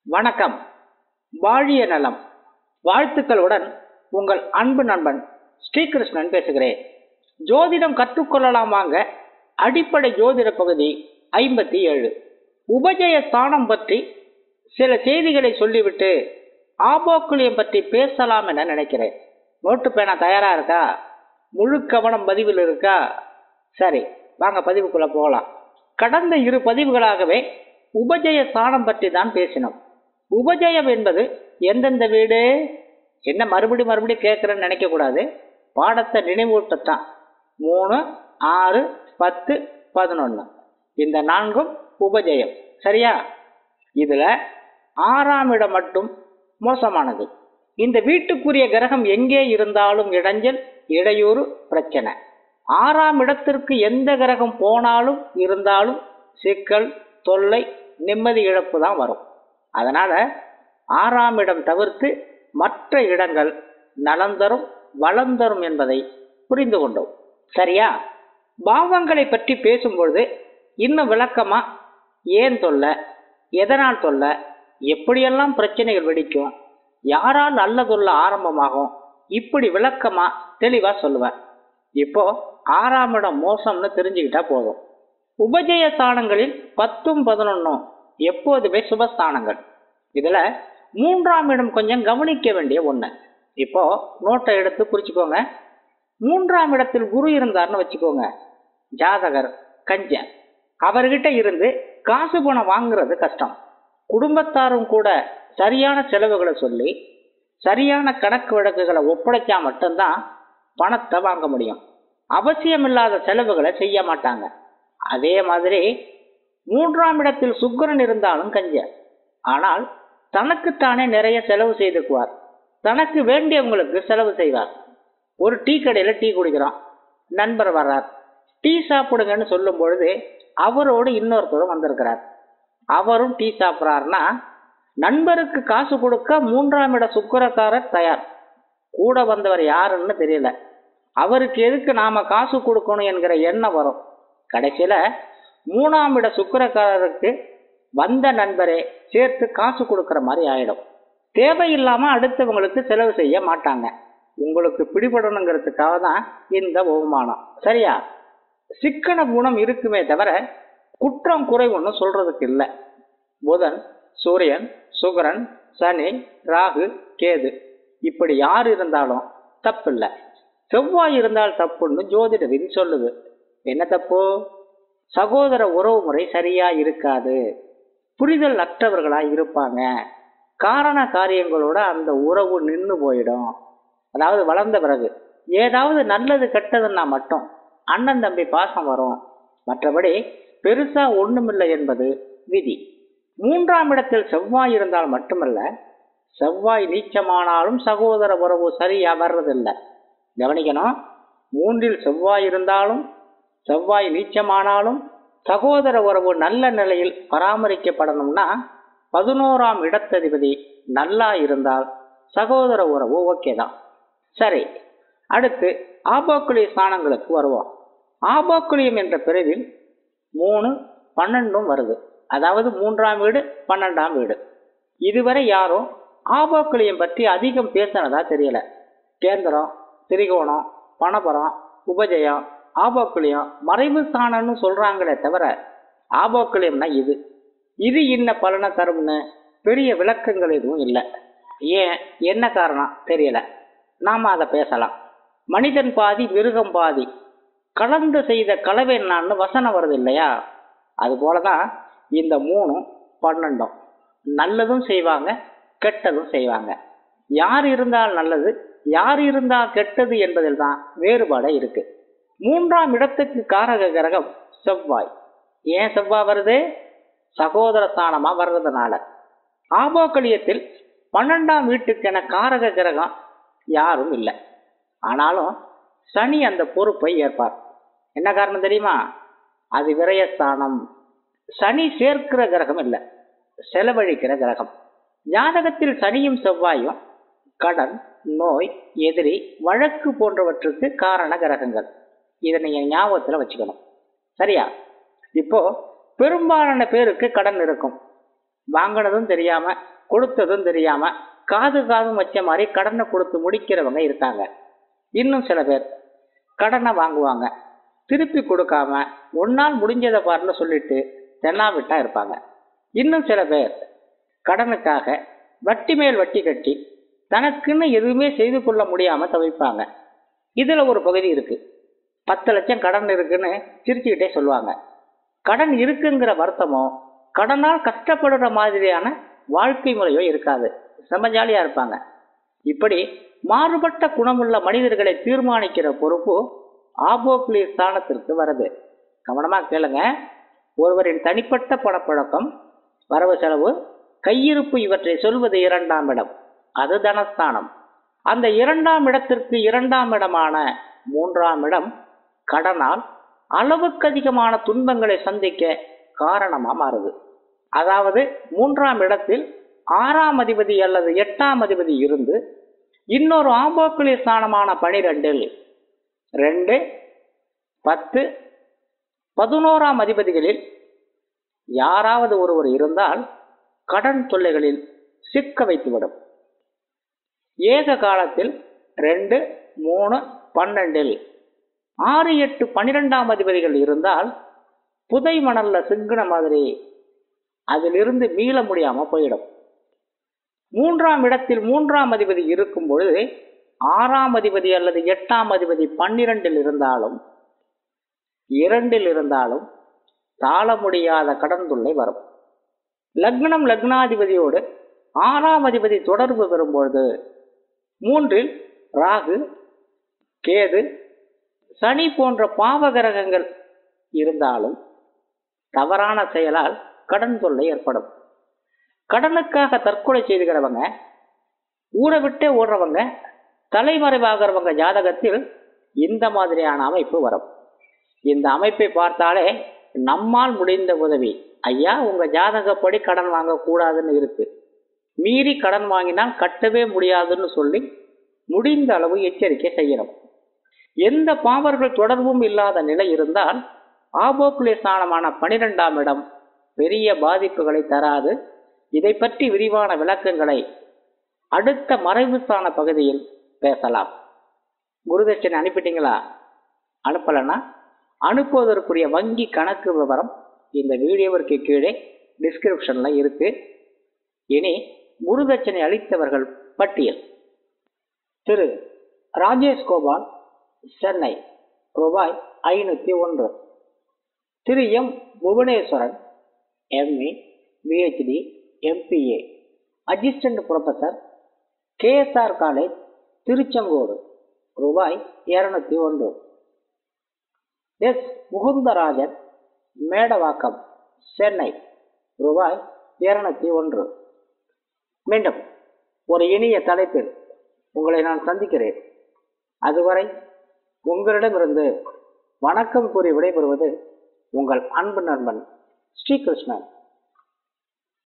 வணக்கம் வாழிய நலம் வாழ்த்துக்களுடன் உங்கள் அன்பு நண்பன் ஸ்ரீகிருஷ்ணன் பேசுகிறேன் ஜோதிடம் கற்றுக்கொள்ளலாம் வாங்க அடிப்படை ஜோதிட பகுதி ஐம்பத்தி ஏழு உபஜய ஸ்தானம் பற்றி சில செய்திகளை சொல்லிவிட்டு ஆபோக்குளியம் பற்றி பேசலாம் என நினைக்கிறேன் நோட்டு பேனா தயாரா இருக்கா முழு கவனம் பதிவில் இருக்கா சரி வாங்க பதிவுக்குள்ள போகலாம் கடந்த இரு பதிவுகளாகவே உபஜய ஸ்தானம் பற்றி தான் பேசினோம் உபஜயம் என்பது எந்தெந்த வீடு என்ன மறுபடி மறுபடி கேட்குறேன்னு நினைக்கக்கூடாது பாடத்தை நினைவூட்டத்தான் மூணு ஆறு பத்து பதினொன்று இந்த நான்கும் உபஜயம் சரியா இதில் ஆறாம் இடம் மட்டும் மோசமானது இந்த வீட்டுக்குரிய கிரகம் எங்கே இருந்தாலும் இடைஞ்சல் இடையூறு பிரச்சனை ஆறாம் இடத்திற்கு எந்த கிரகம் போனாலும் இருந்தாலும் சிக்கல் தொல்லை நிம்மதி இழப்பு தான் வரும் அதனால ஆறாம் இடம் தவிர்த்து மற்ற இடங்கள் நலம் தரும் வளம் தரும் என்பதை புரிந்து கொண்டோம் சரியா பாவங்களை பற்றி பேசும்பொழுது இன்னும் விளக்கமா ஏன் தொல்லை எதனால் தொல்லை எப்படியெல்லாம் பிரச்சனைகள் வெடிக்கும் யாரால் நல்லதொல்ல ஆரம்பமாகும் இப்படி விளக்கமா தெளிவா சொல்லுவேன் இப்போ ஆறாம் இடம் மோசம்னு தெரிஞ்சுக்கிட்டா போதும் உபஜய ஸ்தானங்களில் பத்தும் பதினொன்னும் எப்போதுமே சுபஸ்தானங்கள் இதுல மூன்றாம் இடம் கொஞ்சம் கவனிக்க வேண்டிய ஒண்ணு இப்போ நோட்டை எடுத்து குறிச்சுக்கோங்க மூன்றாம் இடத்தில் குரு இருந்தார்னு வச்சுக்கோங்க ஜாதகர் கஞ்சன் அவர்கிட்ட இருந்து காசு பணம் வாங்குறது கஷ்டம் குடும்பத்தாரும் கூட சரியான செலவுகளை சொல்லி சரியான கணக்கு வழக்குகளை ஒப்படைச்சா மட்டும்தான் பணத்தை வாங்க முடியும் அவசியமில்லாத செலவுகளை செய்ய மாட்டாங்க அதே மாதிரி மூன்றாம் இடத்தில் சுக்கிரன் இருந்தாலும் கஞ்ச ஆனால் தனக்குத்தானே நிறைய செலவு செய்துக்குவார் தனக்கு வேண்டியவங்களுக்கு செலவு செய்வார் ஒரு டீ கடையில் டீ குடிக்கிறோம் நண்பர் வர்றார் டீ சாப்பிடுங்கன்னு சொல்லும் பொழுது அவரோடு இன்னொருத்தரும் வந்திருக்கிறார் அவரும் டீ சாப்பிட்றாருன்னா நண்பருக்கு காசு கொடுக்க மூன்றாம் இட சுக்கரக்காரர் தயார் கூட வந்தவர் யாருன்னு தெரியல அவருக்கு எதுக்கு நாம காசு கொடுக்கணும் என்கிற எண்ணம் வரும் கடைசியில மூணாம் இட சுக்கரக்காரருக்கு வந்த நண்பரே சேர்த்து காசு கொடுக்கிற மாதிரி ஆயிடும் தேவையில்லாம அடுத்தவங்களுக்கு செலவு செய்ய மாட்டாங்க உங்களுக்கு பிடிபடணுங்கிறதுக்காக தான் இந்த அவமானம் சரியா சிக்கன குணம் இருக்குமே தவிர குற்றம் குறை ஒன்றும் சொல்றதுக்கு இல்லை புதன் சூரியன் சுகரன் சனி ராகு கேது இப்படி யார் இருந்தாலும் தப்பில்லை செவ்வாய் இருந்தால் தப்புன்னு ஜோதிட விதி சொல்லுது என்ன தப்பு சகோதர உறவு முறை சரியா இருக்காது புரிதல் அற்றவர்களா இருப்பாங்க காரண காரியங்களோட அந்த உறவு நின்று போயிடும் அதாவது வளர்ந்த பிறகு ஏதாவது நல்லது கெட்டதுன்னா மட்டும் அண்ணன் தம்பி பாசம் வரும் மற்றபடி பெருசா ஒண்ணுமில்லை என்பது விதி மூன்றாம் இடத்தில் செவ்வாய் இருந்தால் மட்டுமல்ல செவ்வாய் நீச்சமானாலும் சகோதர உறவு சரியா வர்றதில்லை கவனிக்கணும் மூன்றில் செவ்வாய் இருந்தாலும் செவ்வாய் நீச்சமானாலும் சகோதர உறவு நல்ல நிலையில் பராமரிக்கப்படணும்னா பதினோராம் இடத்ததிபதி நல்லா இருந்தால் சகோதர உறவு ஓகே தான் சரி அடுத்து ஆபோக்குளிய ஸ்தானங்களுக்கு வருவோம் ஆபோக்குளியம் என்ற பிரிவில் மூணு பன்னெண்டும் வருது அதாவது மூன்றாம் வீடு பன்னெண்டாம் வீடு இதுவரை யாரும் ஆபோக்குளியம் பற்றி அதிகம் பேசினதா தெரியல கேந்திரம் திரிகோணம் பணபரம் உபஜயம் ஆபோக்குளியம் மறைவு ஸ்தானம்னு சொல்றாங்களே தவிர ஆபோக்குளியம்னா இது இது இன்ன பலனை தரும்னு பெரிய விளக்கங்கள் எதுவும் இல்லை ஏன் என்ன காரணம் தெரியல நாம அதை பேசலாம் மனிதன் பாதி மிருகம் பாதி கலந்து செய்த கலவை என்னான்னு வசனம் வருது இல்லையா அது போலதான் இந்த மூணும் பன்னெண்டும் நல்லதும் செய்வாங்க கெட்டதும் செய்வாங்க யார் இருந்தால் நல்லது யார் இருந்தால் கெட்டது என்பதில் தான் வேறுபாடு இருக்கு மூன்றாம் இடத்துக்கு காரக கிரகம் செவ்வாய் ஏன் செவ்வாய் வருது சகோதர ஸ்தானமா வர்றதுனால ஆபோக்கலியத்தில் பன்னெண்டாம் வீட்டுக்கென காரக கிரகம் யாரும் இல்லை ஆனாலும் சனி அந்த பொறுப்பை ஏற்பார் என்ன காரணம் தெரியுமா அது விரயஸ்தானம் சனி சேர்க்கிற கிரகம் இல்லை செலவழிக்கிற கிரகம் ஜாதகத்தில் சனியும் செவ்வாயும் கடன் நோய் எதிரி வழக்கு போன்றவற்றுக்கு காரண கிரகங்கள் இதை நீங்க ஞாபகத்தில் வச்சுக்கணும் சரியா இப்போ பெரும்பாலான பேருக்கு கடன் இருக்கும் வாங்கினதும் தெரியாம கொடுத்ததும் தெரியாம காது காதும் வச்ச மாதிரி கடனை கொடுத்து முடிக்கிறவங்க இருக்காங்க இன்னும் சில பேர் கடனை வாங்குவாங்க திருப்பி கொடுக்காம ஒன்னால் முடிஞ்சதை பாருன்னு சொல்லிட்டு தென்னாவிட்டா இருப்பாங்க இன்னும் சில பேர் கடனுக்காக வட்டி மேல் வட்டி கட்டி தனக்குன்னு எதுவுமே செய்து கொள்ள முடியாம தவிப்பாங்க இதுல ஒரு பகுதி இருக்கு பத்து லட்சம் கடன் இருக்குன்னு சிரிச்சுக்கிட்டே சொல்லுவாங்க கடன் இருக்குங்கிற வருத்தமோ கடனால் கஷ்டப்படுற மாதிரியான வாழ்க்கை முறையோ இருக்காது செம்ம ஜாலியா இருப்பாங்க இப்படி மாறுபட்ட குணமுள்ள மனிதர்களை தீர்மானிக்கிற பொறுப்பு ஆபோக்லி ஸ்தானத்திற்கு வருது கவனமா கேளுங்க ஒருவரின் தனிப்பட்ட பணப்பழக்கம் வரவு செலவு கையிருப்பு இவற்றை சொல்வது இரண்டாம் இடம் அது தனஸ்தானம் அந்த இரண்டாம் இடத்திற்கு இரண்டாம் இடமான மூன்றாம் இடம் கடனால் அளவுக்கு அதிகமான துன்பங்களை சந்திக்க காரணமா மாறுது அதாவது மூன்றாம் இடத்தில் ஆறாம் அதிபதி அல்லது எட்டாம் அதிபதி இருந்து இன்னொரு ஆம்போக்குழி ஸ்தானமான பனிரெண்டில் ரெண்டு பத்து பதினோராம் அதிபதிகளில் யாராவது ஒருவர் இருந்தால் கடன் தொல்லைகளில் சிக்க வைத்துவிடும் ஏக காலத்தில் ரெண்டு மூணு பன்னெண்டில் ஆறு எட்டு பன்னிரெண்டாம் அதிபதிகள் இருந்தால் புதை மணல்ல சிங்கின மாதிரி அதிலிருந்து மீள முடியாம போயிடும் மூன்றாம் இடத்தில் மூன்றாம் அதிபதி இருக்கும் பொழுது ஆறாம் அதிபதி அல்லது எட்டாம் அதிபதி பன்னிரெண்டில் இருந்தாலும் இரண்டில் இருந்தாலும் தாழ முடியாத கடன் தொல்லை வரும் லக்னம் லக்னாதிபதியோடு ஆறாம் அதிபதி தொடர்பு பெறும்பொழுது மூன்றில் ராகு கேது சனி போன்ற பாவகிரகங்கள் இருந்தாலும் தவறான செயலால் கடன் தொல்லை ஏற்படும் கடனுக்காக தற்கொலை செய்துகிறவங்க ஊரை விட்டே ஓடுறவங்க தலைமறைவாகிறவங்க ஜாதகத்தில் இந்த மாதிரியான அமைப்பு வரும் இந்த அமைப்பை பார்த்தாலே நம்மால் முடிந்த உதவி ஐயா உங்க ஜாதகப்படி கடன் வாங்கக்கூடாதுன்னு இருக்கு மீறி கடன் வாங்கினால் கட்டவே முடியாதுன்னு சொல்லி முடிந்த அளவு எச்சரிக்கை செய்யணும் எந்த பாவர்கள் தொடர்பும் இல்லாத நிலை இருந்தால் ஆபோக்குலே ஸ்தானமான பனிரெண்டாம் இடம் பெரிய பாதிப்புகளை தராது இதை பற்றி விரிவான விளக்கங்களை அடுத்த மறைவு ஸ்தான பகுதியில் பேசலாம் குருதட்சணை அனுப்பிட்டீங்களா அனுப்பலைன்னா அனுப்புவதற்குரிய வங்கி கணக்கு விவரம் இந்த வீடியோவிற்கு கீழே டிஸ்கிரிப்ஷனில் இருக்கு இனி குருதட்சணை அளித்தவர்கள் பட்டியல் திரு ராஜேஷ் கோபால் சென்னை ரூபாய் ஐநூற்றி ஒன்று Thiru M Bhuvaneswaran MA PhD MBA assistant professor KSR college Tiruchengode ரூபாய் இருநூத்தி ஒன்று எஸ் முகுந்தராஜன் மேடவாக்கம் சென்னை ரூபாய் இருநூத்தி ஒன்று மீண்டும் ஒரு இனிய தலைப்பில் உங்களை நான் சந்திக்கிறேன் அதுவரை உங்களிடமிருந்து வணக்கம் கூறி விடைபெறுவது உங்கள் அன்பு நண்பன் ஸ்ரீகிருஷ்ணன்